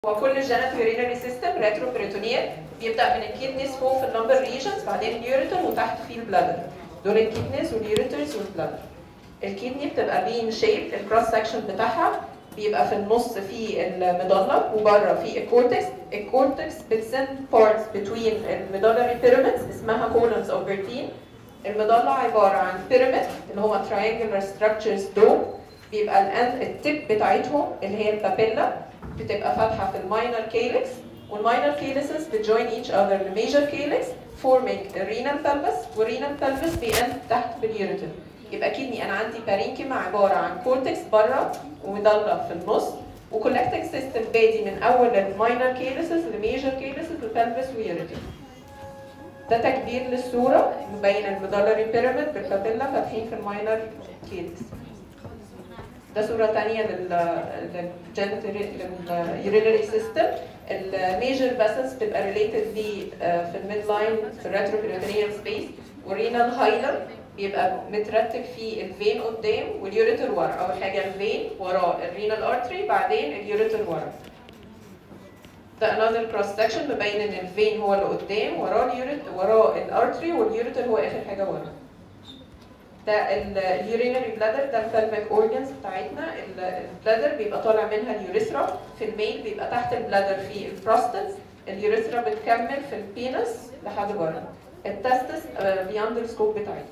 هو كل الجينيتال يورينري سيستم ريترو بريتونيال بيبدا من الكيدنيز فوق في اللمبر ريجنز بعدين اليوريتر وتحت فيه البلادر دول الكيدنيز واليوريترز والبلادر الكيدني بتبقى بين شيب الكروس سكشن بتاعها بيبقى في النص في الميدولا وبره في الكورتكس الكورتكس بتسند بارتس بتوين الميدولاري بيراميدز اسمها كولونز او بيرتين الميدولا عباره عن بيراميد اللي هما triangular ستراكشرز دول بيبقى الان التip بتاعتهم اللي هي البابيلا بتبقى فاتحه في الماينر كيلكس والماينر كيلسز بتجوين ايتش اذر الميجر كيلكس forming الرينال pelvis والرينال pelvis بيند تحت باليوريتر يبقى كدني انا عندي بارينكيما عباره عن كورتكس بره ومضله في النص وكولكتنج سيستم بادي من اول الماينر كيلسز لميجر كيلسز لبلفس ويوريتر ده تكبير للصوره مبين الميدالري بيراميد بالبابيلا فاتحين في الماينر كيلس ده صوره ثانيه لليورينري سيستم الميجر فاسلز بتبقى ريليتد لي في الميد لاين في الريتروبيريتونيال سبيس والرينال هايلم بيبقى مترتب فيه الفين قدام واليوريتر ورا اول حاجه الفين وراه الرينال ارتري بعدين اليوريتر ورا ده another cross section مبين ان الفين هو اللي قدام وراه اليوريتر وراه الارتري واليوريتر هو اخر حاجه ورا ده اليورينري بلادر ده الفالفيك اورجنز بتاعتنا البلادر بيبقى طالع منها اليوريثرا في الميل بيبقى تحت البلادر في البروستات اليوريثرا بتكمل في البينس لحد بره التستس بياند السكوب بتاعتنا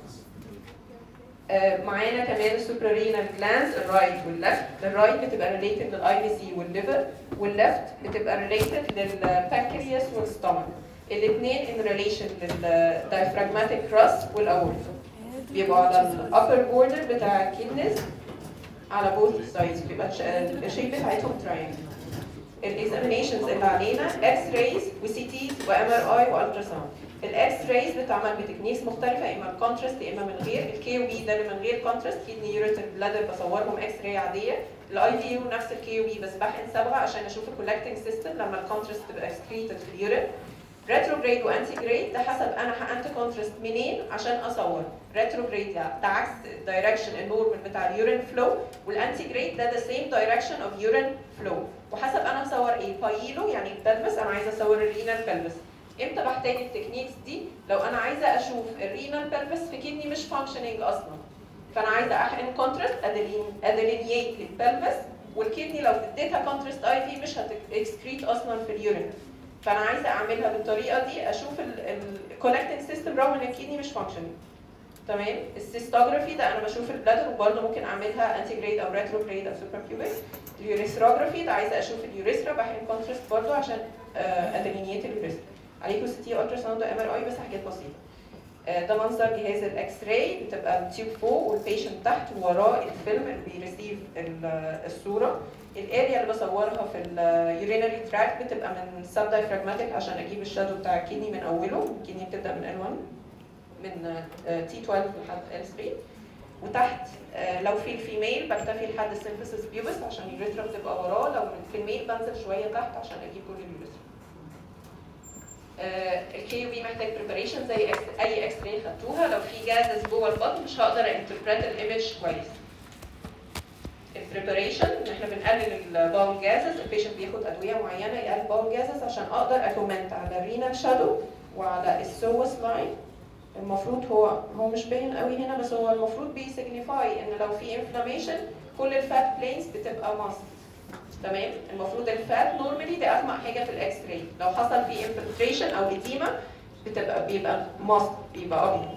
معانا كمان السوبرارينال جلانز الرايت والليفت الرايت بتبقى ريليتد للاي بي سي والليفر والليفت بتبقى ريليتد للبانكرياس والستومك الاثنين ان ريليشن للدايفراجماتيك كراس والاورتا بيبقوا على الابر بوردر بتاع الكيدنس على بوث سايدز بيبقى الشيب بتاعتهم تراينجل الاكزامينيشنز اللي علينا اكس رايز وسي تيز وام ار اي والترا ساوند الاكس رايز بتعمل بتكنيكس مختلفه يا اما بكونتراست يا اما من غير الكي او بي ده اللي من غير كونتراست كيدني يوريتر بلادر بصورهم اكس راي عاديه الاي في يو نفس الكي او بي بس بحقن صبغه عشان اشوف الكولكتنج سيستم لما الكونتراست تبقى اكسكريتد في اليورين ريتروجريد وانتي جريد ده حسب انا حقنت كونتراست منين عشان اصور ريتروجريد ده, ده عكس الدايركشن النورمال بتاع اليورين فلو والانتي جريد ده ذا سيم دايركشن اوف يورين فلو وحسب انا مصور ايه بايلو يعني البلبس انا عايزه اصور الرينال بلبس امتى بحتاج التكنيكس دي لو انا عايزه اشوف الرينال بلبس في كدني مش فانكشنينج اصلا فانا عايزه احقن كونتراست ادلينيت للبلبس والكدني لو اديتها كونتراست اي في مش هتكسكريت اصلا في اليورين فانا عايزه اعملها بالطريقه دي اشوف الكولكتنج سيستم رغم ان الكدني مش فانكشنينج تمام السيستوجرافي ده انا بشوف البلادر وبرده ممكن اعملها انتي جريد او ريترو جريد او سوبر كيوبيك اليوريثروجرافي ده عايزه اشوف اليوريثرا بحقن كونتراست برده عشان ادلينيت اليوريثرا عليكم سي تي الترا ساوند ام ار اي بس حاجات بسيطه ده منظر جهاز الاكس راي بتبقى التيوب فوق والبيشنت تحت ووراه الفيلم اللي بيريسيف الصوره الاريا اللي بصورها في اليورينري تراك بتبقى من سب دايفراجماتيك عشان اجيب الشادو بتاع الكدني من اوله الكدني بتبدا من ال1 من تي 12 لحد ال 3 وتحت لو في الفيميل بكتفي لحد السيمفيسيس بيوبس عشان اليوريثرا بتبقى وراه لو في الميل بنزل شويه تحت عشان اجيب كل اليوريثرا الكي يو بي محتاج بريباريشن زي اي اكس راي خدتوها لو في جازز جوه البطن مش هقدر انتربريت الايمج كويس البريباريشن ان احنا بنقلل الباول جازز البيشنت بياخد ادويه معينه يقلل باول جازز عشان اقدر اكومنت على الرينال شادو وعلى السوس لاين المفروض هو هو مش باين قوي هنا بس هو المفروض بيسيجنيفاي ان لو في انفلاميشن كل الفات بلينز بتبقى ماست تمام المفروض الفات نورمالي ده اغمق حاجه في الاكس راي لو حصل فيه انفلتريشن او اديما بتبقى بيبقى ماست بيبقى ابيض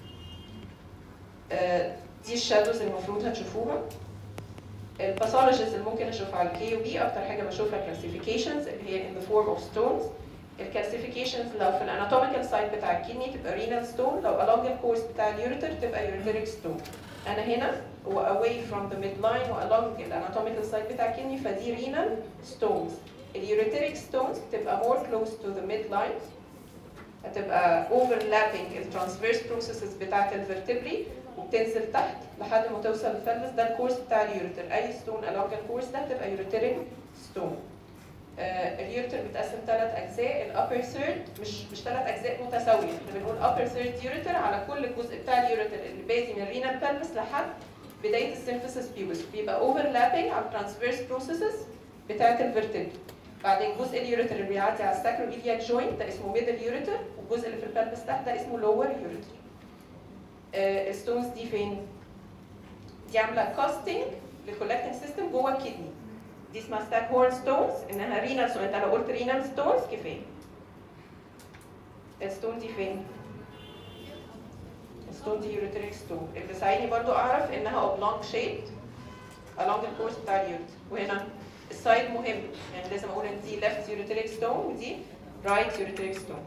آه دي الشادوز المفروض هتشوفوها الباثولوجيز اللي ممكن اشوفها على الكي بي اكتر حاجه بشوفها كلاسيفيكيشنز اللي هي in the form of stones الكلاسيفيكيشنز لو في الاناتوميكال سايت بتاع الكدني تبقى رينال ستون لو along الكورس بتاع اليوريتر تبقى يوريتريك ستون انا هنا و away from the midline و along الاناتوميكال سايت بتاع الكدني فدي رينال ستونز اليوريتريك ستونز بتبقى more close to the midline هتبقى overlapping الترانسفيرس بروسيسز بتاعت الفرتبري وبتنزل تحت لحد ما توصل للفلس ده الكورس بتاع اليوريتر اي ستون along الكورس ده بتبقى يوريتريك ستون آه اليوريتر بتقسم ثلاث اجزاء الابر ثيرد مش مش ثلاث اجزاء متساويه احنا بنقول upper third يوريتر على كل الجزء بتاع اليوريتر اللي بادي من الرينال بلفس لحد بدايه السيمفيسيس بيوبس بيبقى overlapping على الترانسفيرس بروسيسز بتاعت الفرتبري بعدين جزء اليوريتر اللي بيعدي على الساكرو ايلياك جوينت ده اسمه ميدل يوريتر والجزء اللي في البلبس تحت ده اسمه لور يوريتر الستونز دي فين؟ دي عامله كاستنج للكولكتنج سيستم جوه الكدني دي اسمها ستاك هورن ستونز انها رينال ستون انت لو قلت رينال ستونز كفايه الستون دي فين؟ الستون دي يوريتريك ستون اللي بيساعدني برضو اعرف انها اوبلونج شيبد along الكورس بتاع اليورت وهنا السايد مهم يعني لازم اقول ان دي left ureteric stone ودي right ureteric stone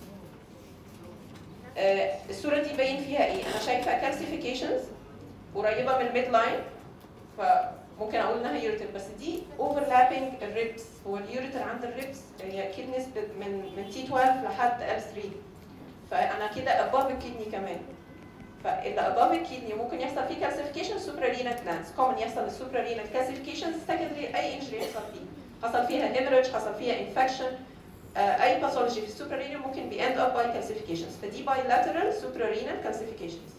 آه الصوره دي باين فيها ايه انا شايفه calcifications قريبه من الميد لاين فممكن اقول انها يوريتر بس دي overlapping الريبس هو اليوريتر عند الريبس هي كيدنس من من تي 12 لحد ال 3 فانا كده above الكدني كمان فاللي above الكدني ممكن يحصل فيه calcification suprarrenal glands common يحصل السوبرارينال calcifications secondary اي injury يحصل فيه حصل فيها hemorrhage حصل فيها infection آه، اي باثولوجي في السوبرارينال ممكن بي end up by calcifications فدي bilateral suprarrenal calcifications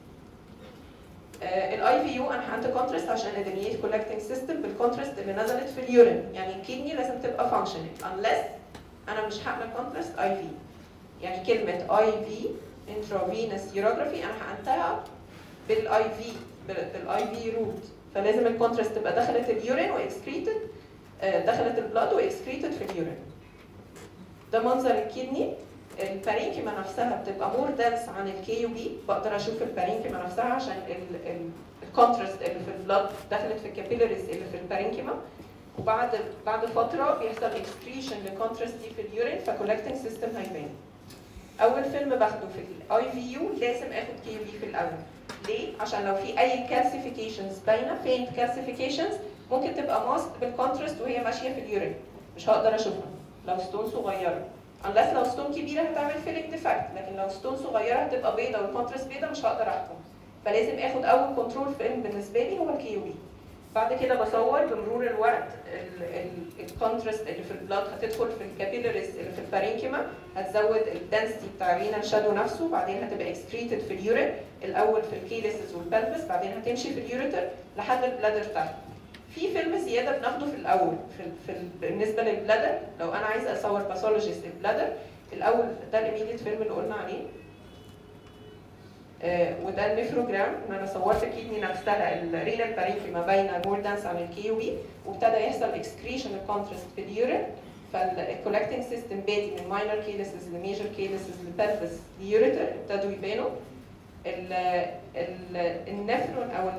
الاي في يو انا حقنت كونترست عشان ادميت كولكتنج سيستم بالكونترست اللي نزلت في اليورين يعني الكدني لازم تبقى فانكشنال unless انا مش هعمل كونترست اي في يعني كلمه اي في intravenous urography انا حقنتها بالاي في بالاي في روت فلازم الكونترست تبقى دخلت اليورين واكسكريتد دخلت البلاد واكسكريتد في اليورين ده منظر الكدني البارينكيما نفسها بتبقى مور دنس عن الكي يو بي بقدر اشوف البارينكيما نفسها عشان الكونترست اللي في البلاد دخلت في الكابيلاريز اللي في البارينكيما وبعد بعد فتره بيحصل اكسكريشن للكونترست دي في اليورين فكولكتنج سيستم هيبان اول فيلم باخده في الاي في يو لازم اخد كي يو بي في الاول ليه عشان لو في اي كالسيفيكيشنز باينه فين كالسيفيكيشنز ممكن تبقى ماسك بالكونترست وهي ماشيه في اليورين مش هقدر اشوفها لو ستون صغيره unless لو ستون كبيره هتعمل فيلينج ديفكت لكن لو ستون صغيره هتبقى بيضه والكونترست بيضه مش هقدر احكم فلازم اخد اول كنترول فيلم بالنسبه لي هو الكي يو بي بعد كده بصور بمرور الوقت الكونترست اللي في البلاد هتدخل في الكابيلاريز اللي في البارينكيما هتزود الدنسيتي بتاع الرينال شادو نفسه بعدين هتبقى اكسكريتد في اليورين الاول في الكيليسز والبلفس بعدين هتمشي في اليوريتر لحد البلادر تحت في فيلم زياده بناخده في الاول في, في ال- بالنسبه للبلادر لو انا عايزه اصور باثولوجيست البلادر الاول ده الاميديت فيلم اللي قلنا عليه آه، وده النفروجرام ان انا صورت الكيدني نفسها الرينال بارينكيما باينه مور دانس عن الكيو بي وابتدى يحصل اكسكريشن الكونترست في اليورين فالكولكتنج سيستم بادي من ماينر كيلسز لميجر كيلسز لبلفس ليوريتر ابتدوا يبانوا ال ال النفرون او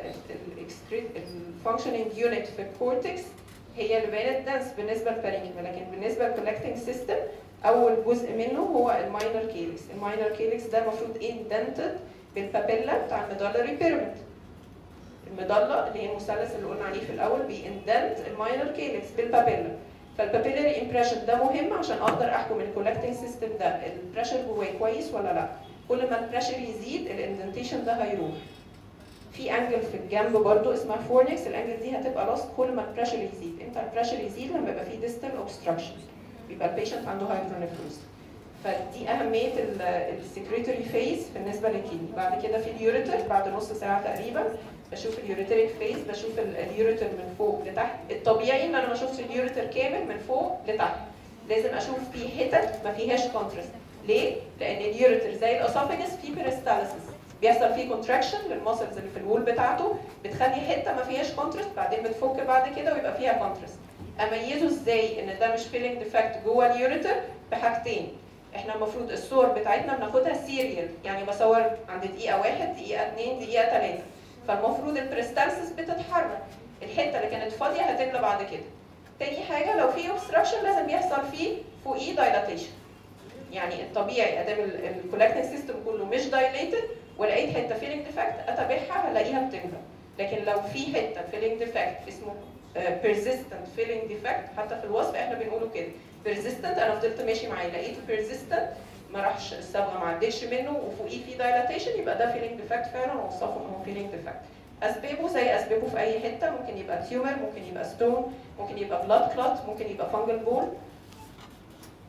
الفانكشننج يونت في الكورتكس هي اللي بانت دانس بالنسبه للبارينكيما لكن بالنسبه للكولكتنج سيستم اول جزء منه هو الماينر كيلكس الماينر كيلكس ده المفروض اندنتد بالبابيلا بتاع الميدالري بيراميد المضله اللي هي المثلث اللي قلنا عليه في الاول بيندنت الماينر كيلكس بالبابيلا فالبابيلاري امبريشن ده مهم عشان اقدر احكم الكولكتنج سيستم ده البريشر جواه كويس ولا لا كل ما البريشر يزيد الاندنتيشن ده هيروح في انجل في الجنب برضو اسمها فورنكس الانجل دي هتبقى لاست كل ما البريشر يزيد امتى البريشر يزيد لما يبقى في ديستال اوبستراكشن يبقى البيشنت عنده هايدرونيفروز فدي اهميه السكريتوري فيز بالنسبه للكيدني بعد كده في اليوريتر بعد نص ساعه تقريبا بشوف اليوريتريك فيز بشوف ال- اليوريتر من فوق لتحت الطبيعي ان انا ما اشوفش اليوريتر كامل من فوق لتحت لازم اشوف فيه حتت ما فيهاش كونترست ليه؟ لان اليوريتر زي الاسوفيجس فيه بيرستالسيس بيحصل فيه كونتراكشن للماسلز اللي في الوول بتاعته بتخلي حته ما فيهاش كونترست بعدين بتفك بعد كده ويبقى فيها كونترست اميزه ازاي ان ده مش فيلينج ديفكت جوه اليوريتر بحاجتين احنا المفروض الصور بتاعتنا بناخدها سيريال يعني بصور عند دقيقه واحد دقيقه اتنين دقيقه تلاته فالمفروض البريستالسيس بتتحرك الحته اللي كانت فاضيه هتملى بعد كده تاني حاجه لو في اوبستراكشن لازم يحصل فيه فوقيه دايلاتيشن يعني الطبيعي ادام الكولكتنج سيستم كله مش دايليتد ولقيت حته فيلينج ديفكت اتابعها هلاقيها بتملى لكن لو في حته فيلينج ديفكت اسمه بيرزيستنت فيلينج ديفكت حتى في الوصف احنا بنقوله كده بيرزيستنت انا فضلت ماشي معاه لقيته بيرزيستنت ما راحش الصبغه ما عدتش منه وفوقيه في دايلاتيشن يبقى ده فيلينج ديفكت فعلا اوصفه ان هو فيلينج ديفكت اسبابه زي اسبابه في اي حته ممكن يبقى تيومر ممكن يبقى ستون ممكن يبقى بلاد كلوت ممكن يبقى فانجل بول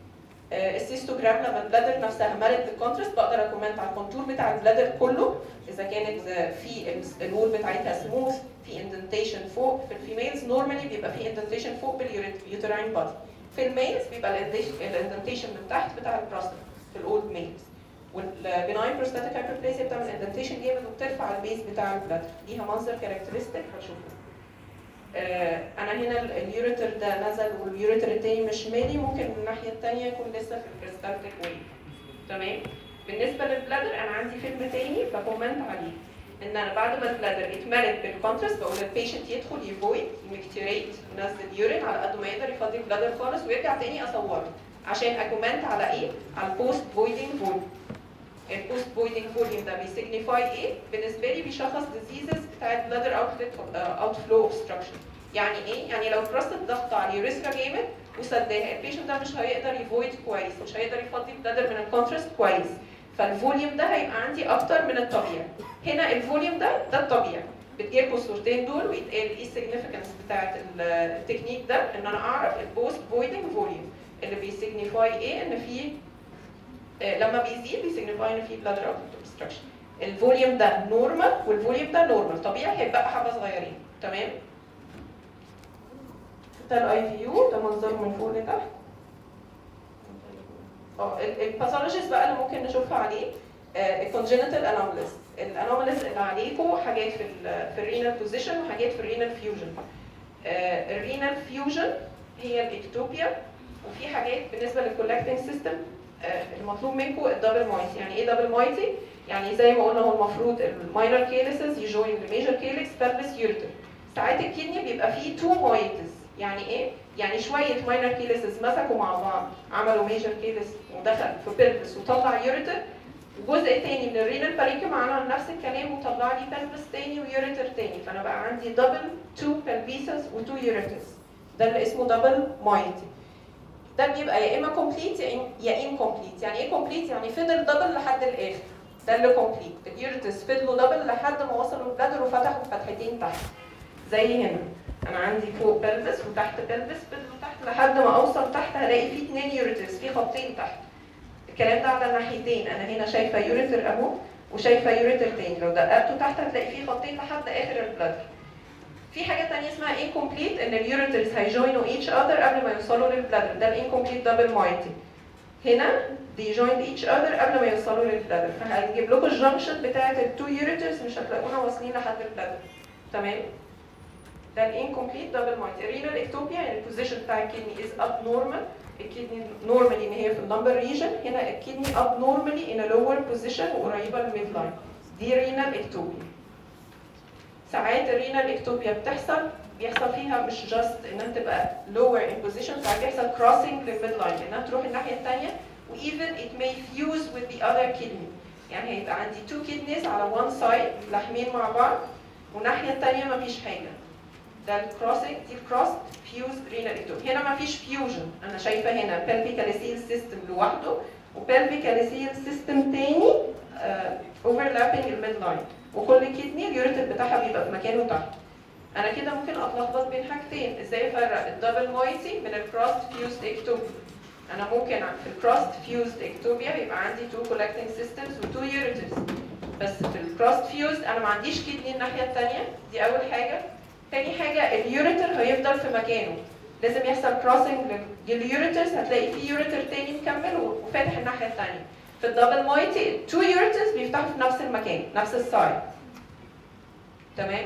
آه، السيستوجرام لما البلادر نفسها مالت بالكونتراست بقدر اكومنت على الكونتور بتاع البلادر كله اذا كانت آه، في ال- الوول بتاعتها سموث في اندنتيشن فوق في الفيميلز نورمالي بيبقى في اندنتيشن فوق باليوتراين بادي في الميلز بيبقى الاندنتيشن من تحت بتاع البروستات في الاولد ميلز والبناين بروستاتيك هايبربليزيا بتعمل اندنتيشن جامد وبترفع البيز بتاع البلادر ليها منظر كاركترستيك هتشوفه آه، انا هنا ال- اليوريتر ده نزل واليوريتر التاني مش مالي ممكن من الناحيه التانيه يكون لسه في البريستالتيك ويف تمام بالنسبه للبلادر انا عندي فيلم تاني بكومنت عليه ان انا بعد ما البلادر اتملت بالكونتراست بقول للبيشنت يدخل يفويد يمكتيريت ينزل يورين على قد ما يقدر يفضي البلادر خالص ويرجع تاني اصوره عشان اكومنت على ايه؟ على البوست فويدنج فوليوم البوست فويدنج فوليوم ده بيسيجنيفاي ايه؟ بالنسبه لي بيشخص ديزيزز بتاعت بلادر اوتلت اوت فلو اوبستراكشن يعني ايه؟ يعني لو كراست الضغط على اليوريثرا جامد وسداها البيشنت ده مش هيقدر يفويد كويس مش هيقدر يفضي البلادر من الكونتراست كويس فالفوليوم ده هيبقى عندي اكتر من الطبيعي هنا الفوليوم ده ده الطبيعي بتجيلكوا الصورتين دول ويتقال ايه السيجنيفيكانس بتاعت ال- التكنيك ده ان انا اعرف البوست فويدنج فوليوم اللي بيسيجنيفاي ايه ان في آه، لما بيزيد بيسيجنيفاي ان في بلادر اوبستراكشن الفوليوم ده نورمال والفوليوم ده نورمال طبيعي هيبقى حبه صغيرين تمام ده الاي في يو ده منظره من فوق لتحت اه الباثولوجيز بقى اللي ممكن نشوفها عليه الكونجنتال انوماليز الانوماليز اللي عليكم حاجات في ال في الرينال بوزيشن وحاجات في الرينال فيوجن الرينال فيوجن هي الاكتوبيا وفي حاجات بالنسبه للكولكتنج سيستم المطلوب منكم الدبل مايتي يعني ايه دبل مايتي يعني زي ما قلنا هو المفروض الماينر كيلسز يجوين الميجر كيلكس بلبس يورتر ساعات الكدني بيبقى فيه تو مايتس يعني ايه يعني شويه ماينر كيلسز مسكوا مع بعض عملوا ميجر كيلس ودخل في بلبس وطلع يوريتر وجزء تاني من الرينال باريكم عمل نفس الكلام وطلع لي بلبس تاني ويوريتر تاني فانا بقى عندي دبل تو بلبيسز وتو يوريترز ده اللي اسمه دبل مايتي ده بيبقى يا اما كومبليت يا انكومبليت يعني ايه كومبليت يعني فضل دبل لحد الاخر ده اللي كومبليت اليوريترز فضلوا دبل لحد ما وصلوا البلادر وفتحوا فتحتين تحت زي هنا انا عندي فوق بلبس وتحت بلبس فضلوا تحت لحد ما اوصل تحت هلاقي فيه اثنين يوريترز في خطين تحت الكلام ده على الناحيتين انا هنا شايفه يوريتر اهو وشايفه يوريتر تاني لو دققتوا تحت هتلاقي فيه خطين لحد اخر البلادر في حاجه تانية اسمها incomplete ان اليوريترز هيجوينوا each other قبل ما يوصلوا للبلادر ده الانكمبليت دبل مايتي هنا they joined each other قبل ما يوصلوا للبلادر فهنجيب لكم الجنكشن بتاعت التو يوريترز مش هتلاقونا واصلين لحد البلادر تمام ده الانكمبليت دبل مايتي الرينال اكتوبيا يعني البوزيشن بتاع الكدني از اب نورمال الكدني نورمالي ان هي في اللمبر ريجن هنا الكدني اب نورمالي ان لور بوزيشن وقريبه للميد لاين دي رينال اكتوبيا ساعات الرينال اكتوبيا بتحصل بيحصل فيها مش جاست انها تبقى lower in position ساعات بيحصل crossing للميد لاين انها تروح الناحيه الثانيه و even it may fuse with the other kidney يعني هيبقى عندي two kidneys على one side لاحمين مع بعض والناحيه الثانيه مفيش حاجه ده الكروسنج دي الكروس فيوز رينال اكتوبيا هنا مفيش فيوجن انا شايفه هنا pelvic calcium system لوحده وبلفيك calcium system تاني اوفرلابنج الميد لاين وكل كدني اليوريتر بتاعها بيبقى في مكانه تحت انا كده ممكن اتلخبط بين حاجتين ازاي افرق الدبل مايتي من الكروس فيوزد اكتوبيا انا ممكن في الكروس فيوزد اكتوبيا بيبقى عندي تو كولكتنج سيستمز وتو يوريترز بس في الكروس فيوزد انا ما عنديش كدني الناحيه الثانيه دي اول حاجه تاني حاجه اليوريتر هيفضل في مكانه لازم يحصل كروسنج لليوريترز هتلاقي في يوريتر تاني مكمل وفاتح الناحيه الثانيه في الدبل مايتي التو يوريترز بيفتحوا في نفس المكان نفس السايد تمام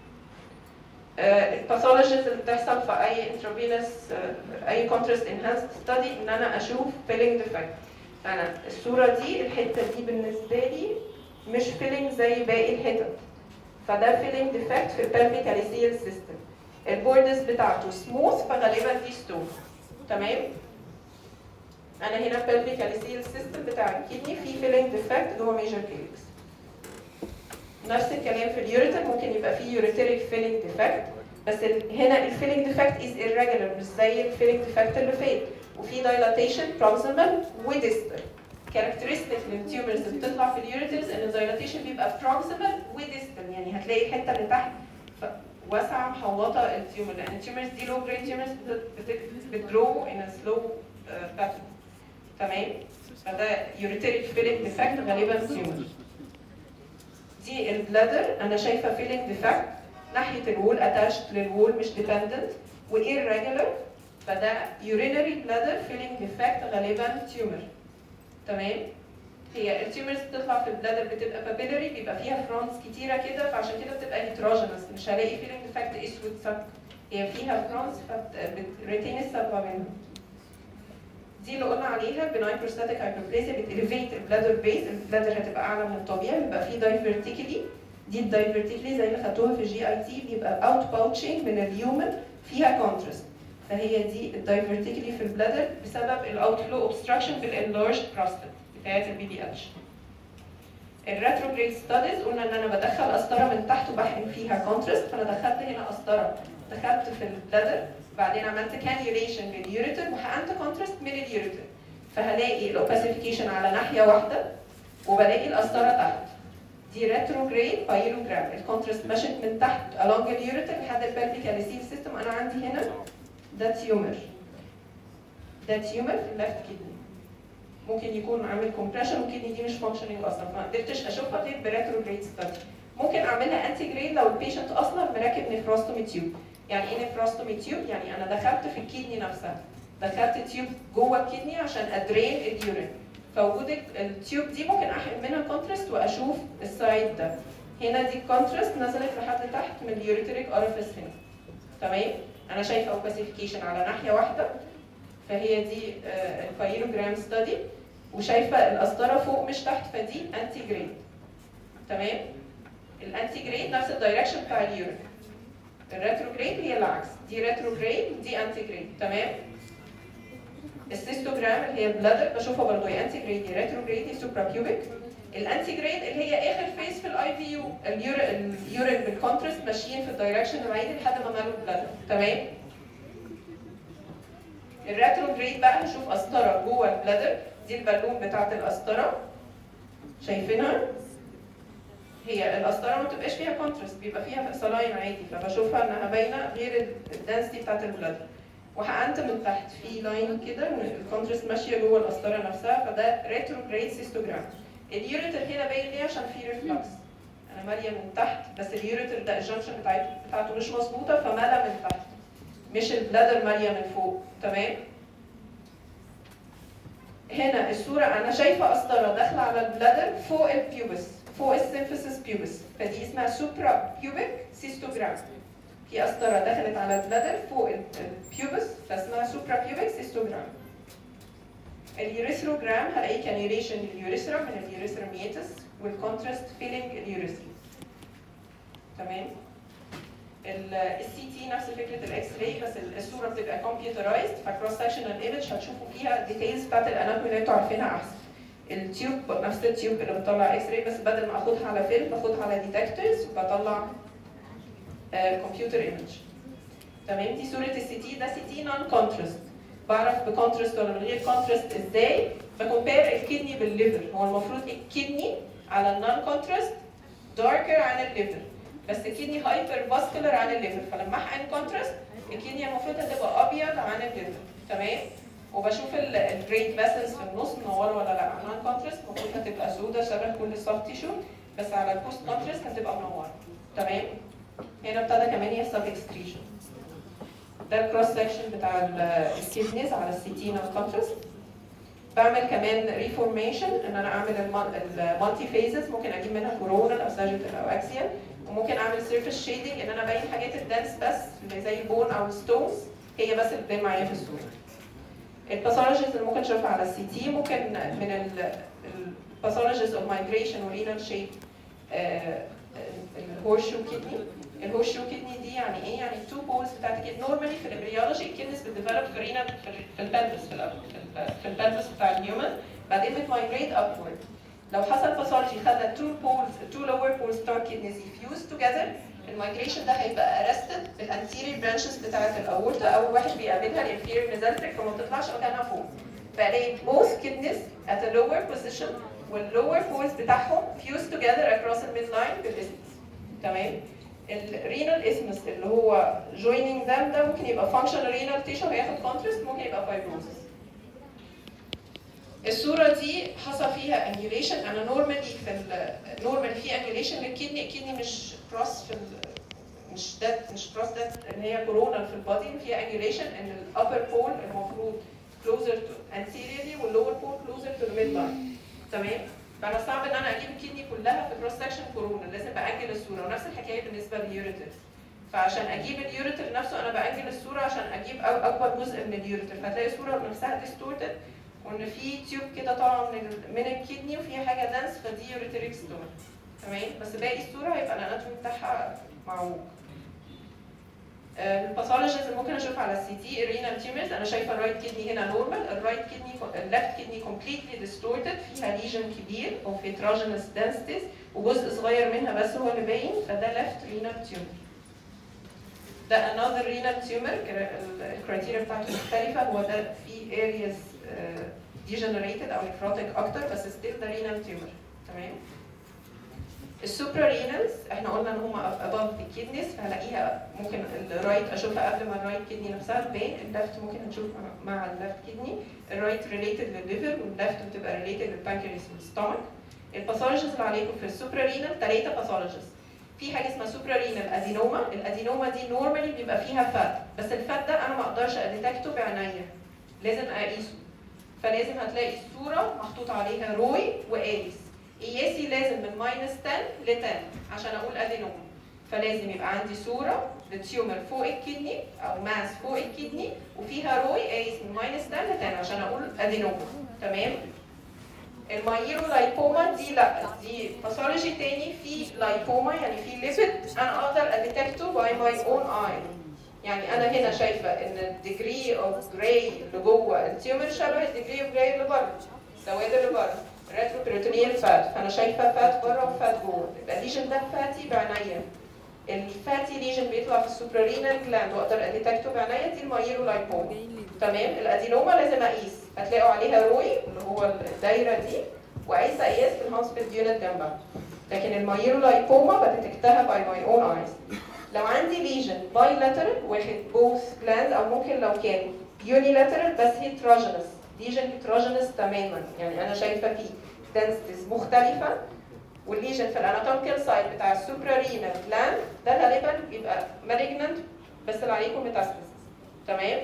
الباثولوجيز اللي بتحصل في اي انترافينوس اي كونتراست انهانسد ستادي ان انا اشوف فيلينج ديفكت فانا الصوره دي الحته دي بالنسبه لي مش فيلينج زي باقي الحتت فده فيلينج ديفكت في البلفيك اليسيال سيستم البوردز بتاعته سموث فغالبا دي ستون تمام انا هنا pelvic اليسيال سيستم بتاع الكدني في فيلينج ديفكت جوه ميجر كيلكس نفس الكلام في اليوريتر ممكن يبقى فيه يوريتريك فيلينج ديفكت بس ال هنا الفيلينج ديفكت از irregular مش زي الفيلينج ديفكت اللي فات وفي dilatation proximal وديستال كاركترستيك للتيومرز اللي بتطلع في اليوريترز ان الدايلاتيشن بيبقى proximal وديستال يعني هتلاقي الحته اللي تحت واسعه محوطه التيومر لان التيومرز دي لو جريد تيومرز بتجرو ان سلو باترن تمام فده يوريتريك فيلينج ديفكت غالبا تيومر دي البلادر انا شايفه فيلينج ديفكت ناحيه الوول اتاشد للوول مش ديبندنت وايرجولار فده يورينري بلادر فيلينج ديفكت غالبا تيومر تمام هي التيومرز بتطلع في البلادر بتبقى بابيلري بيبقى فيها فرونز كتيره كده فعشان كده بتبقى هيتروجينس مش هلاقي فيلينج ديفكت اسود صك هي فيها فرونز فبتريتين الصبغه منها دي اللي قلنا عليها بناين بروستاتيك هايبربليزيا بتليفيت البلادر بيز البلادر هتبقى اعلى من الطبيعي بيبقى فيه دايفرتيكلي دي الدايفرتيكلي زي اللي خدتوها في جي اي تي بيبقى اوت باوتشنج من اليومن فيها كونتراست فهي دي الدايفرتيكلي في البلادر بسبب الاوت فلو اوبستراكشن بالانلارج بروستات بتاعت البي بي اتش الريتروجريد ستاديز قلنا ان انا بدخل قسطره من تحت وبحقن فيها كونتراست فانا دخلت هنا قسطره دخلت في البلادر بعدين عملت كانيوليشن لليوريتر وحقنت كونتراست من اليوريتر فهلاقي الاوباسيفيكيشن على ناحيه واحده وبلاقي القسطره تحت دي ريتروجريد بايلوجرام الكونتراست مشت من تحت along اليوريتر لحد البلفيك اليسيل سيستم انا عندي هنا ده تيومر ده تيومر في اللفت كدني ممكن يكون عامل كومبريشن والكدني دي مش فانكشننج اصلا فما قدرتش اشوفها غير بريتروجريد ستادي ممكن اعملها انتي جريد لو البيشنت اصلا مركب نفراستومي تيوب يعني ايه نفراستومي تيوب يعني انا دخلت في الكدني نفسها دخلت تيوب جوه الكدني عشان ادرين اليورين فوجود التيوب دي ممكن احقن منها كونتراست واشوف السايد ده هنا دي الكونتراست نزلت لحد تحت من اليوريتريك اورفيس هنا تمام انا شايفه اوباسيفيكيشن على ناحيه واحده فهي دي الفايلوجرام ستادي وشايفه القسطره فوق مش تحت فدي انتي جريد تمام الانتي جريد نفس الدايركشن بتاع اليورين الريتروجريد هي العكس دي ريتروجريد دي انتي جريد تمام السيستوجرام اللي هي البلادر بشوفها برضه هي انتي جريد يا ريتروجريد يا سوبرا بيوبيك الانتي جريد اللي هي اخر فيز في الاي في يو اليورين بالكونتراست ماشيين في الدايركشن العادي لحد ما مالوا البلادر تمام الريتروجريد بقى هشوف قسطره جوه البلادر دي البالون بتاعت القسطره شايفينها هي القسطره ما بتبقاش فيها كونتراست بيبقى فيها سلاين عادي فبشوفها انها باينه غير الدنسيتي بتاعت البلادر وحقنت من تحت في لاين كده الكونتراست ماشيه جوه القسطره نفسها فده ريتروجريد سيستوجرام اليوريتر هنا باين ليه عشان في ريفلكس انا ماليه من تحت بس اليوريتر ده الجنكشن بتاعته بتاعته مش مظبوطه فمالى من تحت مش البلادر ماليه من فوق تمام هنا الصورة أنا شايفة قسطرة داخلة على البلادر فوق البيوبس فوق السيمفيسيس بيوبس فدي اسمها سوبرا بيوبيك سيستوجرام في قسطرة دخلت على البلادر فوق البيوبس فاسمها سوبرا بيوبيك سيستوجرام اليوريثروجرام هلاقي كانيوليشن لليوريثرا من اليوريثرا ميتس والكونتراست فيلينج اليوريثرا تمام السي تي نفس فكره الاكس راي بس الصوره بتبقى كمبيوترايزد فكروس سكشنال ايمج هتشوفوا فيها ديتيلز بتاعت الاناتومي اللي انتوا عارفينها احسن التيوب نفس التيوب اللي بتطلع اكس راي بس بدل ما اخدها على فيلم باخدها على ديتكتورز وبطلع كمبيوتر ايمج تمام دي صوره السي تي ده سي تي نون كونتراست بعرف بكونتراست ولا من غير كونتراست ازاي بكومبير الكدني بالليفر هو المفروض الكدني على النون كونتراست داركر عن الليفر بس الكدني هايبر فاسكولار عن الليفر فلما احقن كونتراست الكدني المفروض هتبقى ابيض عن الليفر تمام وبشوف الجريد فاسلز في النص منوره ولا لا نون كونتراست المفروض هتبقى سودا شبه كل السوفت تيشو بس على البوست كونتراست هتبقى منوره تمام هنا ابتدى كمان يحصل اكستريشن ده الكروس سكشن بتاع الكيدنيز على السي تي نون كونتراست بعمل كمان ريفورميشن ان انا اعمل المالتي فيزز ممكن اجيب منها كورونال او ساجيتال او اكسيال وممكن اعمل سيرفيس شيدنج ان انا ابين حاجات الدنس بس اللي زي البون او الستونز هي بس اللي بتبان معايا في الصوره. الباثولوجيز اللي ممكن اشوفها على السي تي ممكن من الباثولوجيز اوف مايجريشن ورينال شيب الهورشو كدني الهورشو كدني دي يعني ايه؟ يعني التو بولز بتاعت الكدني نورمالي في الامبريولوجي الكدنس بتديفلوب في رينال في البلفس في في البلفس بتاع الهيومن بعدين بتمايجريت ابورد لو حصل باثولوجي خلى two poles two lower poles بتوع kidneys fused together المايجريشن ده هيبقى arrested بالانتيريور برانشز بتاعت الاورتا اول واحد بيقابلها الانفيريور ميزنتريك فما بتطلعش مكانها فوق فالاقي both kidneys at a lower position والlower poles بتاعهم fused together across the midline بالاسمس تمام الرينال اسمس اللي هو joining them ده ممكن يبقى functional renal tissue هياخد contrast ممكن يبقى fibrosis الصوره دي حصل فيها انجوليشن انا نورمالي في نورمالي في انجوليشن للكدني الكدني مش كروس في ال- مش ده مش كروس ده ان هي كورونا في البادي فيها انجوليشن ان الابر بول المفروض closer to anteriorly واللور بول closer to the midline تمام فانا صعب ان انا اجيب الكدني كلها في كروس سكشن كورونا لازم باجل الصوره ونفس الحكايه بالنسبه لليوريتر فعشان اجيب اليوريتر نفسه انا باجل الصوره عشان اجيب أ- اكبر جزء من اليوريتر فهتلاقي الصوره نفسها ديستورتد وان في تيوب كده طالعه من ال- من الكدني وفيها حاجه دانس فدي يوريتريك ستون تمام بس باقي الصوره هيبقى الاناتومي بتاعها معوج الباثولوجيز اللي ممكن اشوف على السي تي الرينال تيومرز انا شايفه الرايت كدني هنا نورمال الرايت كدني الليفت كدني كومبليتلي ديستورتد فيها ليجن كبير او فيتراجينس دانستيز وجزء صغير منها بس هو اللي باين فده ليفت رينال تيومر ده another renal tumor الكرايتيريا بتاعته مختلفة هو ده في areas uh, degenerated أو necrotic أكتر بس still ده renal tumor تمام السوبرا رينالز احنا قلنا ان هم above the kidneys فهلاقيها ممكن الرايت اشوفها قبل ما الرايت كدني نفسها تبان الليفت ممكن نشوف مع- مع الليفت كدني الرايت ريليتد للليفر والليفت بتبقى ريليتد للبانكرياس والستومك الباثولوجيز اللي عليكم في السوبرا رينال ثلاثه باثولوجيز في حاجه اسمها سوبرا رينال ادينوما الادينوما دي نورمالي بيبقى فيها فات بس الفات ده انا ما اقدرش اديتكته بعينيا لازم اقيسه فلازم هتلاقي الصوره محطوط عليها روي وقيس قياسي لازم من ماينس 10 ل 10 عشان اقول ادينوما فلازم يبقى عندي صوره للتيومر فوق الكدني او ماس فوق الكدني وفيها روي قايس من ماينس 10 ل 10 عشان اقول ادينوما تمام المايرو لايبوما دي لا دي باثولوجي تاني في لايبوما يعني في ليبيد انا اقدر اديتكته باي ماي اون اي يعني انا هنا شايفه ان الديجري اوف جراي اللي جوه التيومر شبه الديجري اوف جراي اللي بره السواد اللي بره ريترو بيريتونيال فات فانا شايفه فات بره وفات جوه يبقى الليجن ده فاتي بعينيا الفاتي ليجن بيطلع في السوبرارينال جلاند واقدر اديتكته بعينيا دي المايرو لايبوما تمام الادينوما لازم اقيس هتلاقوا عليها روي اللي هو الدايره دي وقيس قياس في الهانسفيلد يونت جنبها لكن المايرو لايبوما بديتكتها باي ماي اون ايز لو عندي ليجن باي لاترال واخد بوث جلاند او ممكن لو كان يوني لاترال بس هيتروجينس ليجن هيتروجينس تماما يعني انا شايفه فيه دنسيتيز مختلفه والليجن في الاناتوميكال سايت بتاع السوبرارينال جلاند ده غالبا بيبقى مالجننت بس اللي عليكم ميتاستاسيس تمام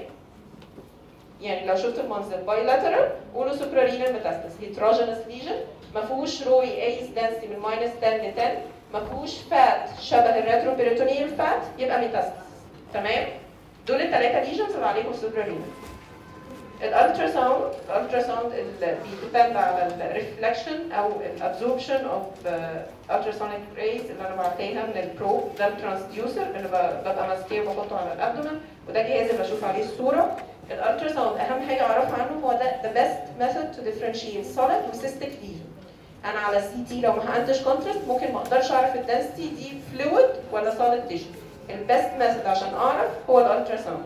يعني لو شفت المنظر بايلاترال قولوا سوبرارينال ميتاستاسيس هيتروجينس ليجن ما فيهوش روي ايس دنسي من ماينس 10 ل 10 ما فيهوش فات شبه الريترو بيريتونيال فات يبقى ميتاستاسيس تمام دول الثلاثه ليجنز اللي عليكم سوبرارينال الالترا ساوند الالترا ساوند بيديبند على الريفلكشن او الابزوربشن اوف التراسونيك ريز اللي انا بعتها من البروب ده الترانسديوسر اللي ب- ببقى ماسكيه وبحطه على الابدومن وده جهاز اللي بشوف عليه الصوره الالترا ساوند اهم حاجه اعرفها عنه هو ده the best method to differentiate solid و cystic lesion انا على سي تي لو ما حقنتش كونتراست ممكن ما اقدرش اعرف الدنسيتي دي فلويد ولا solid tissue البيست ميثود عشان اعرف هو الالترا ساوند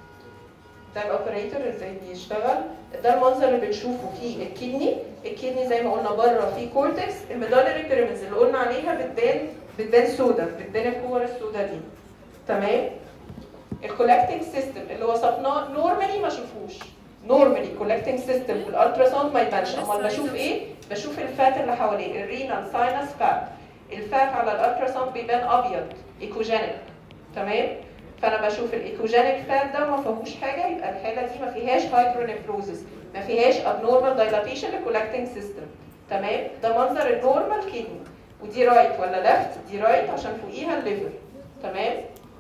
ده الاوبريتور ازاي بيشتغل ده المنظر اللي بنشوفه في الكدني الكدني زي ما قلنا بره في كورتكس الميدالري بيراميدز اللي قلنا عليها بتبان بتبان سودا بتبان الكور السودا دي تمام الكولكتنج سيستم اللي وصفناه نورمالي ما اشوفوش نورمالي كولكتنج سيستم في الالترا ساوند ما يبانش امال بشوف ايه بشوف الفات اللي حواليه الرينال ساينس فات الفات على الالترا ساوند بيبان ابيض ايكوجينيك تمام فانا بشوف الايكوجينيك فات ده ما فيهوش حاجه يبقى الحاله دي ما فيهاش هايدرونيفروزس ما فيهاش abnormal dilatation للكولكتنج سيستم تمام ده منظر النورمال كدني ودي رايت ولا ليفت دي رايت عشان فوقيها الليفر تمام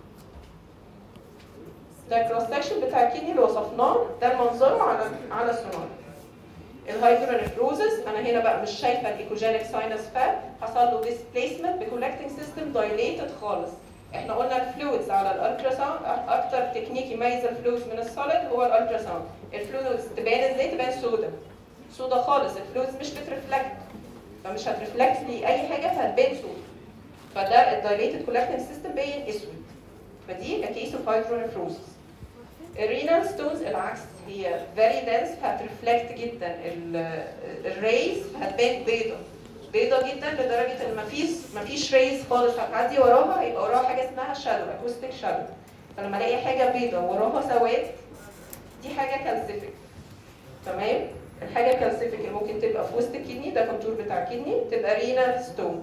ده الكروس سكشن بتاع الكدني اللي وصفناه ده المنظر على على السونار الهايدرونيفروزس انا هنا بقى مش شايفه الايكوجينيك ساينس فات حصل له ديسبيسمنت بكولكتنج سيستم دايليتد خالص احنا قلنا الفلويدز على الالترا ساوند اكتر تكنيك يميز الفلويدز من السوليد هو الالترا ساوند الفلويدز تبان ازاي تبان سودا سودا خالص الفلويدز مش بترفلكت فمش هترفلكت لي اي حاجه فهتبان سودا فده الدايليتد كولكتنج سيستم باين اسود فدي كيس اوف هايدرونيفروزس الرينال ستونز العكس هي فيري دنس هترفلكت جدا الريز هتبان بيضه بيضه جدا لدرجه ان مفيش مفيش ريز خالص هتعدي وراها يبقى وراها حاجه اسمها شادو اكوستيك شادو فلما الاقي حاجه بيضه وراها سواد دي حاجه كالسيفيك تمام الحاجه كالسيفيك اللي ممكن تبقى في وسط الكدني ده كونتور بتاع الكدني تبقى رينال ستون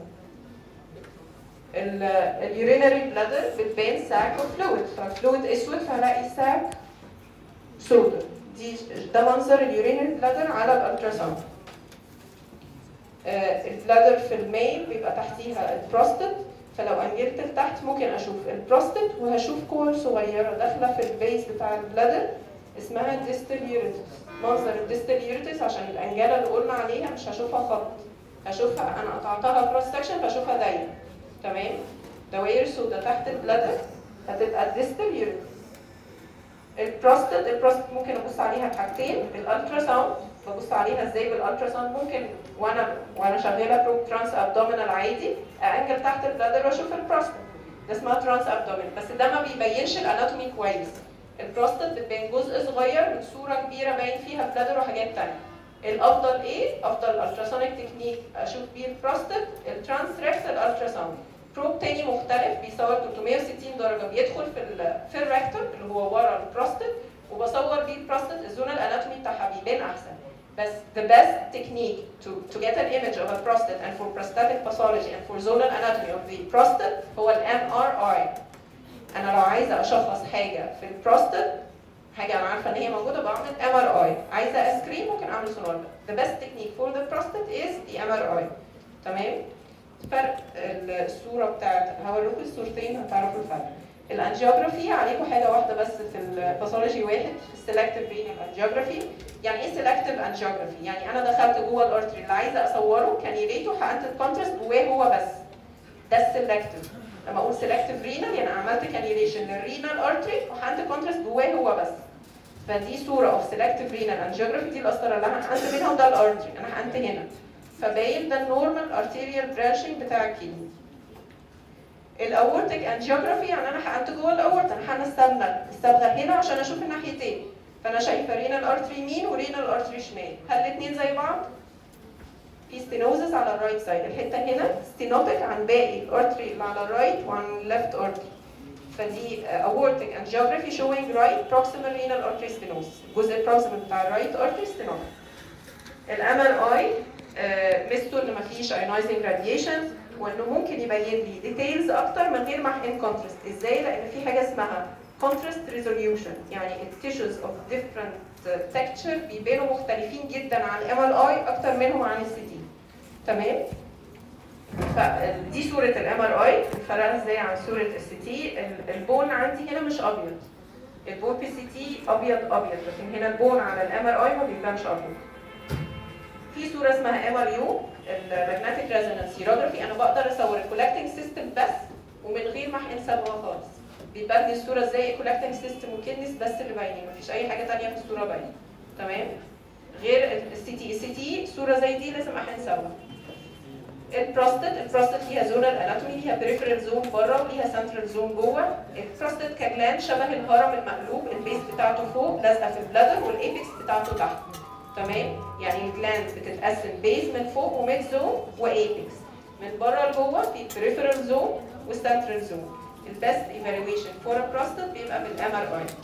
اليورينري بلادر بتبان ساك اوف فلويد ففلويد اسود فهلاقي ساك سودا دي ده منظر اليورينري بلادر على الالتراساوند آه، البلادر في الميل بيبقى تحتيها البروستات فلو انجلت لتحت ممكن اشوف البروستات وهشوف كور صغيره داخله في البيز بتاع البلادر اسمها ديستال يوريتس منظر الديستال يوريتس عشان الانجله اللي قلنا عليها مش هشوفها خط هشوفها انا قطعتها كروس سكشن فاشوفها دايره تمام دوائر سودا تحت البلادر هتبقى الديستال يوريتس البروستات البروستات ممكن ابص عليها بحاجتين الالترا ساوند ببص عليها ازاي بالالترا ساوند ممكن وانا وانا شغاله بروب ترانس ابدومينال عادي انجل تحت البلادر واشوف البروستات ده اسمها ترانس ابدومين بس ده ما بيبينش الاناتومي كويس البروستات بتبين جزء صغير من صوره كبيره باين فيها بلادر وحاجات تانية الافضل ايه افضل التراسونيك تكنيك اشوف بيه البروستات الترانس ريكتال التراساوند بروب تاني مختلف بيصور 360 درجه بيدخل في ال في الريكتور اللي هو ورا البروستات وبصور بيه البروستات الزونال اناتومي بتاعها بيبان احسن بس the best technique to, to get an image of a prostate and for prostatic pathology and for zonal anatomy of the prostate هو ال MRI انا لو عايزه اشخص حاجه في البروستات حاجه انا عارفه ان هي موجوده بعمل MRI عايزه اسكرين ممكن اعمل سونار the best technique for the prostate is the MRI تمام فرق الصوره بتاعت هوريكم الصورتين هتعرفوا الفرق الانجيوجرافي عليكم حاجه واحده بس في الباثولوجي واحد السلكتيف رينال انجيوجرافي يعني ايه سلكتيف انجيوجرافي يعني انا دخلت جوه الارتري اللي عايزه اصوره كانيليته حقنت الكونتراست جواه هو بس ده السلكتيف لما اقول سلكتيف رينال يعني عملت كانيليشن للرينال ارتري وحقنت كونتراست جواه هو بس فدي صوره اوف سلكتيف رينال انجيوجرافي دي القسطره اللي انا حقنت بينها وده الارتري انا حقنت هنا فباين ده النورمال ارتيريال برانشنج بتاع الكدني الاورتيك انجيوجرافي يعني انا حقنت جوه الاورت انا حقنت الصبغه الصبغه هنا عشان اشوف الناحيتين فانا شايفه رينال ارتري يمين ورينال ارتري شمال هل الاثنين زي بعض في ستينوزس على الرايت سايد الحته هنا ستينوتيك عن باقي الارتري اللي على الرايت وعن الليفت ارتري فدي اورتيك انجيوجرافي شوينج رايت بروكسيمال رينال ارتري ستينوز الجزء البروكسيمال بتاع الرايت ارتري ستينوتيك الام ار اي ميزته ان مفيش ايونايزنج راديشنز وانه ممكن يبين لي ديتيلز اكتر من غير ما احقن كونتراست ازاي لان في حاجه اسمها contrast resolution يعني التيشوز اوف different texture بيبانوا مختلفين جدا عن الام ار اي اكتر منهم عن السي تي تمام فدي صوره الام ار اي فرقها ازاي عن صوره السي تي البون عندي هنا مش ابيض البون في السي تي ابيض ابيض لكن هنا البون على الام ار اي ما بيبانش ابيض في صوره اسمها ام ار يو المagnetic resonance urography انا بقدر اصور الكولكتنج سيستم بس ومن غير ما احقن صبغه خالص بيبان لي الصوره ازاي الكولكتنج سيستم والكدنس بس اللي باينين مفيش اي حاجه ثانيه في الصوره باينه تمام غير السي تي السي تي صوره زي دي لازم احقن صبغه البروستات البروستات ليها زونال اناتومي ليها بريفرال زون بره وليها سنترال زون جوه البروستات كجلاند شبه الهرم المقلوب البيس بتاعته فوق لازقه في البلادر والايبكس بتاعته تحت تمام يعني الجلاند بتتقسم بيز من فوق وميد زون وايبكس من بره لجوه في بريفرال زون وسنترال زون البيست ايفالويشن فور بروستات بيبقى بالام ار اي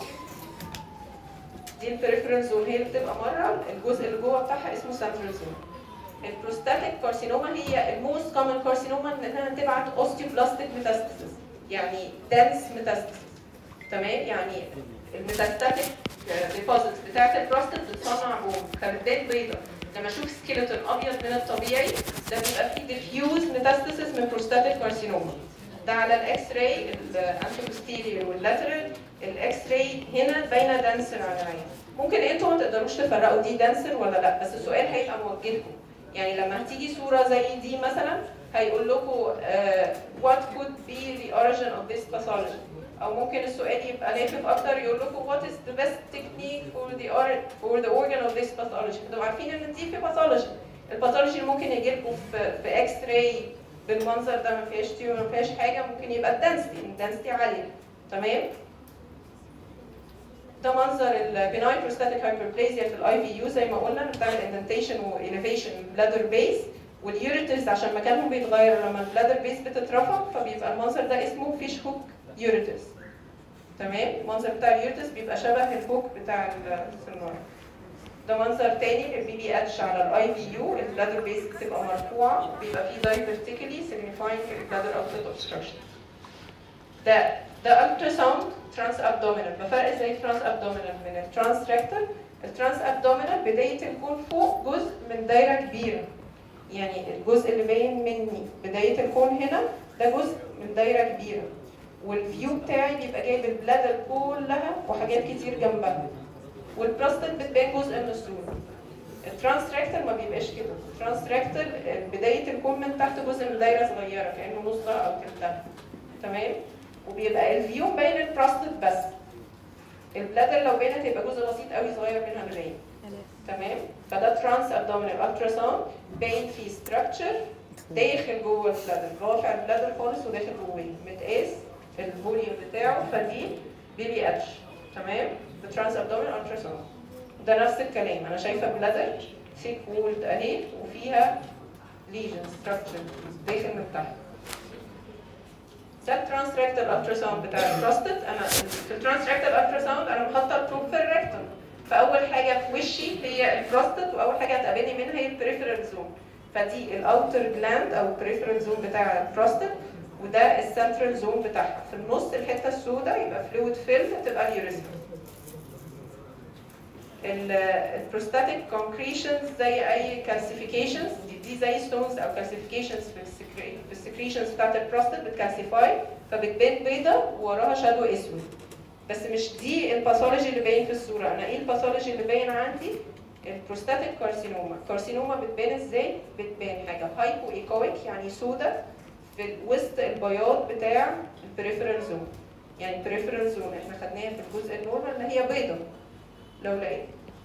دي البريفرال زون هي اللي بتبقى مره الجزء اللي جوه بتاعها اسمه سنترال زون البروستاتيك كارسينوما هي الموست كومن كارسينوما انها تبعت اوستيوبلاستيك ميتاستاسيس يعني دنس ميتاستاسيس تمام يعني الميتاستاتيك ديبوزيتس بتاعت البروستات بتصنع بوم كبدات بيضاء لما اشوف سكيلتون ابيض من الطبيعي ده بيبقى فيه ديفيوز ميتاستاسيس من بروستاتيك كارسينوما ده على الاكس راي الانتروبوستيريور واللاترال الاكس راي هنا باينه دانسر على العين ممكن انتوا ما تقدروش تفرقوا دي دانسر ولا لا بس السؤال هيبقى موجه لكم يعني لما هتيجي صوره زي دي مثلا هيقول لكم uh, what could be the origin of this pathology او ممكن السؤال يبقى لافف اكتر يقول لكم what is the best technique for the or for the organ of this pathology انتوا عارفين ان دي في باثولوجي الباثولوجي اللي ممكن يجي لكم في في اكس راي بالمنظر ده ما فيهاش تيوب ما فيهاش حاجه ممكن يبقى الدنسيتي الدنسيتي عاليه تمام ده منظر البناين بروستاتيك هايبربليزيا في الاي في يو زي ما قلنا بتعمل اندنتيشن واليفيشن بلادر بيس واليوريترز عشان مكانهم بيتغير لما البلادر بيس بتترفع فبيبقى المنظر ده اسمه فيش هوك يوريترز تمام المنظر بتاع اليوريترز بيبقى شبه الهوك بتاع السناره ده منظر تاني للبي بي اتش على الاي في يو البلادر بيس بتبقى مرفوعه بيبقى فيه divertically signifying البلادر outlet obstruction ده ده ultrasound trans abdominal بفرق ازاي trans abdominal من الترانس rectal الترانس abdominal بداية الكون فوق جزء من دايرة كبيرة يعني الجزء اللي باين مني بداية الكون هنا ده جزء من دايرة كبيرة والفيو بتاعي بيبقى جايب البلادر كلها وحاجات كتير جنبها والبروستات بتبان جزء من الصورة الترانس ريكتال ما بيبقاش كده الترانس ريكتال بداية الكون من تحت جزء من دايرة صغيرة كأنه نصها أو تلتها تمام وبيبقى الفيو باين البروستات بس البلادر لو بانت هيبقى جزء بسيط قوي صغير منها اللي باين تمام فده ترانس ابدومينال التراساوند باين فيه ستراكشر داخل جوه البلادر رافع البلادر خالص وداخل جواه متقاس الفوليوم بتاعه فدي بي بي اتش تمام بترانس ابدومينال التراساوند ده نفس الكلام انا شايفه بلادر ثيك وولد اهي وفيها ليجن ستراكشر داخل من تحت ده الترانس ريكتال التراساوند بتاع البروستات انا في الترانس ريكتال التراساوند انا محطه البروب في الريكتوم فاول حاجه في وشي هي البروستات واول حاجه هتقابلني منها هي البريفرال زون فدي الاوتر جلاند او البريفرال زون بتاع البروستات وده السنترال زون بتاعها في النص الحته السوداء يبقى فلويد فيلم تبقى اليوريثم البروستاتيك كونكريشنز زي اي كالسيفيكيشنز دي, دي زي ستونز او كالسيفيكيشنز في السكري في السكريشنز بتاعت البروستات بتكالسيفاي فبتبان بيضه ووراها شادو اسود بس مش دي الباثولوجي اللي باين في الصوره انا ايه الباثولوجي اللي باين عندي البروستاتيك كارسينوما الكارسينوما بتبان ازاي بتبان حاجه هايبو ايكويك يعني سودا في وسط البياض بتاع البريفرال زون يعني البريفرال زون احنا خدناها في الجزء النورمال ان هي بيضه لو لقيت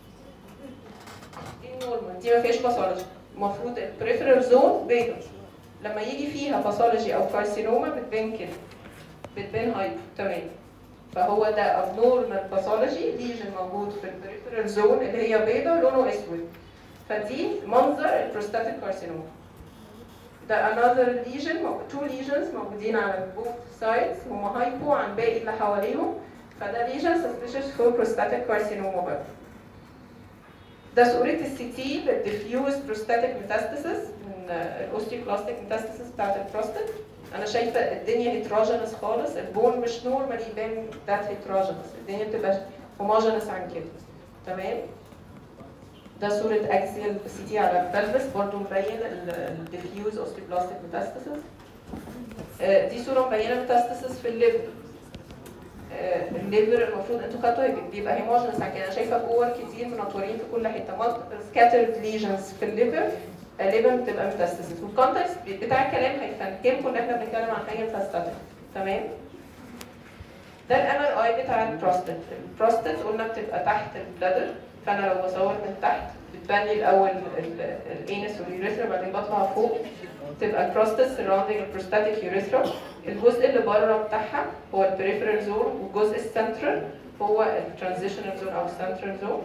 دي النورمال دي ما فيهاش باثولوجي المفروض البريفرال زون بيضه لما يجي فيها باثولوجي او كارسينوما بتبان كده بتبان هايبو تمام فهو ده abnormal باثولوجي ليجن موجود في البريفرال زون اللي هي بيضه لونه اسود فدي منظر البروستاتيك كارسينوما ده another lesion two lesions موجودين على both sides هم هايبو عن باقي اللي حواليهم فده lesion suspicious for prostatic carcinoma برضه ده صورة السي تي بالديفيوز بروستاتيك ميتاستاسيس من الاوستيوكلاستيك ميتاستاسيس بتاعت البروستات انا شايفه الدنيا هيتراجنس خالص البون مش نورمال يبان ذات هيتراجنس الدنيا بتبقى هوموجينس عن كده تمام ده صورة اكسيال سي تي على البلبس برضه مبين الديفيوز اوستيوبلاستيك ميتاستاسيس دي صورة مبينة ميتاستاسيس في الليفر الليفر المفروض انتوا خدتوا بيبقى هيموجينس عن كده انا شايفه كور كتير منطورين في كل حته سكاترد ليجنز في الليفر غالبا بتبقى ميتاستاسيس والكونتكست بتاع الكلام هيفهمكم ان احنا بنتكلم عن حاجه ميتاستاتيك تمام ده الام ار اي بتاع البروستات البروستات قلنا بتبقى تحت البلادر فانا لو بصور من تحت بتبان لي الاول الانس واليوريثرا بعدين بطلع فوق تبقى البروستات سراوندينج البروستاتيك يوريثرا الجزء اللي بره بتاعها هو البريفرال زون والجزء السنترال هو الترانزيشنال زون او السنترال زون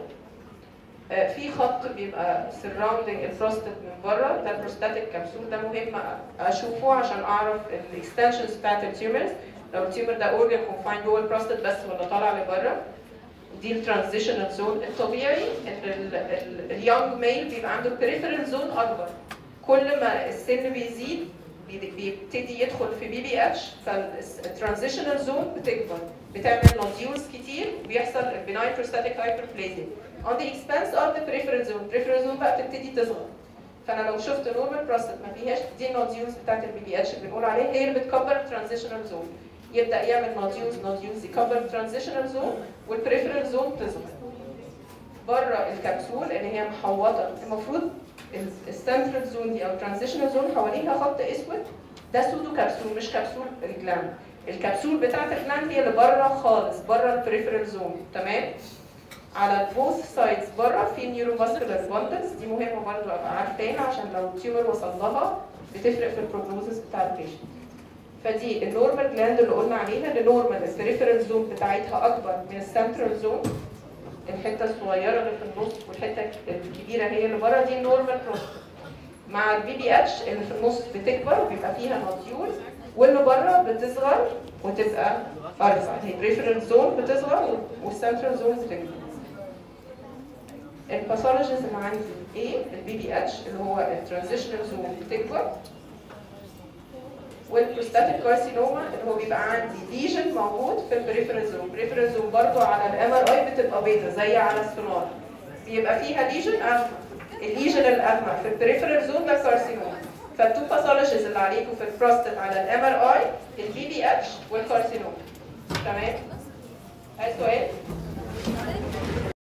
في خط بيبقى سراوندينج البروستات من بره ده البروستاتيك كبسول ده مهم اشوفه عشان اعرف الاكستنشنز بتاعت التيومرز لو التيومر ده اورجن كونفاين جوه البروستات بس ولا طالع لبره دي الترانزيشنال زون الطبيعي ان اليونج ميل بيبقى عنده البريفرال زون اكبر كل ما السن بيزيد بيبتدي يدخل في بي بي اتش فالترانزيشنال زون بتكبر بتعمل نوديولز كتير وبيحصل البناين بروستاتيك هايبربليزيا on the expense of the peripheral zone peripheral zone بقى بتبتدي تصغر فانا لو شفت نورمال بروستات ما فيهاش دي النوديولز بتاعت البي بي اتش اللي بنقول عليها هي اللي بتكبر الترانزيشنال زون يبدا يعمل نوديولز نوديولز يكبر الترانزيشنال زون والبريفرال زون تصغر بره الكبسول اللي هي محوطه المفروض السنترال زون دي او الترانزيشنال زون حواليها خط اسود ده سودو كبسول مش كبسول الجلاند الكبسول بتاعت الجلاند هي اللي بره خالص بره البريفرال زون تمام على بوث سايدز بره في نيوروفاسكولار بوندلز دي مهمه برضه ابقى عارفاها عشان لو التيومر وصل لها بتفرق في البروجنوزس بتاع البيشنت فدي النورمال جلاند اللي قلنا عليها النورمال البريفرال زون بتاعتها اكبر من السنترال زون الحته الصغيره اللي في النص والحته الكبيره هي اللي بره دي النورمال بروستات مع البي بي اتش اللي في النص بتكبر وبيبقى فيها نوديول واللي بره بتصغر وتبقى ارفع البريفرال زون بتصغر والسنترال زون بتكبر الباثولوجيز اللي عندي ايه البي بي اتش اللي هو الترانزيشنال زون بتكبر والبروستاتيك كارسينوما اللي هو بيبقى عندي ليجن موجود في البريفرال زون البريفرال زون برضو على الام ار اي بتبقى بيضه زي على السونار بيبقى فيها ليجن اغمق الليجن الاغمق في البريفرال زون ده كارسينوما فالتو باثولوجيز اللي عليكم في البروستات على الام ار اي البي بي اتش والكارسينوما تمام؟ عايز سؤال؟